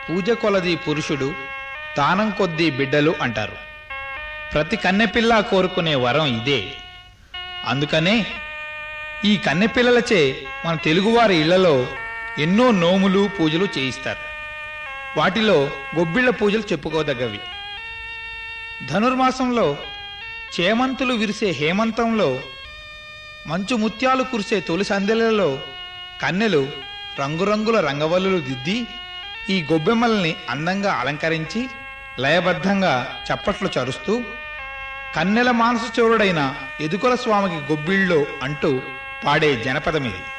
పూజ కొలది పురుషుడు దానం కొద్దీ బిడ్డలు అంటారు ప్రతి కన్నెపిల్ల కోరుకునే వరం ఇదే అందుకనే ఈ కన్నెపిల్లలచే మన తెలుగువారి ఇళ్లలో ఎన్నో నోములు పూజలు చేయిస్తారు వాటిలో గొబ్బిళ్ల పూజలు చెప్పుకోదగ్గవి ధనుర్మాసంలో చేమంతులు విరిసే హేమంతంలో మంచు ముత్యాలు కురిసే తొలి సందెలలో కన్నెలు రంగురంగుల రంగవల్లులు దిద్ది ఈ గొబ్బెమ్మల్ని అందంగా అలంకరించి లయబద్ధంగా చప్పట్లు చరుస్తూ కన్నెల మానస చోరుడైన ఎదుకొల స్వామికి గొబ్బిళ్ళో అంటూ పాడే జనపదమిది